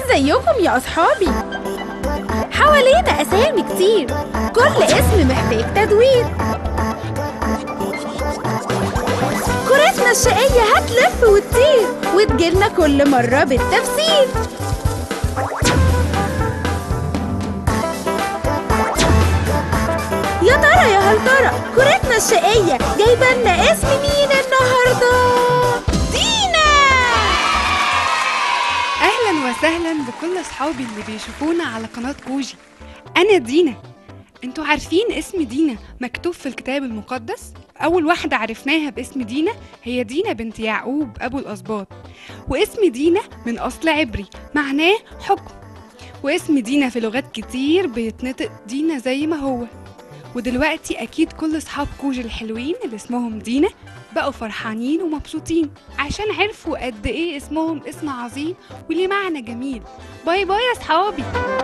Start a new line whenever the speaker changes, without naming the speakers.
ازيكم يا اصحابي حوالينا اسامي كتير كل اسم محتاج تدوير كرتنا الشقية هتلف وتطير وتجيلنا كل مرة بالتفسير يا ترى يا هل ترى كرتنا الشقية جايبة لنا اسم مين النهاردة دينا
اهلا وسهلا بكل اصحابي اللي بيشوفونا على قناة كوجي انا دينا انتوا عارفين اسم دينا مكتوب في الكتاب المقدس اول واحدة عرفناها باسم دينا هي دينا بنت يعقوب ابو الاسباط واسم دينا من اصل عبري معناه حكم واسم دينا في لغات كتير بيتنطق دينا زي ما هو ودلوقتي اكيد كل اصحاب كوجي الحلوين اللي اسمهم دينا بقوا فرحانين ومبسوطين عشان عرفوا قد ايه اسمهم اسم عظيم وليه معنى جميل باي باي يا اصحابي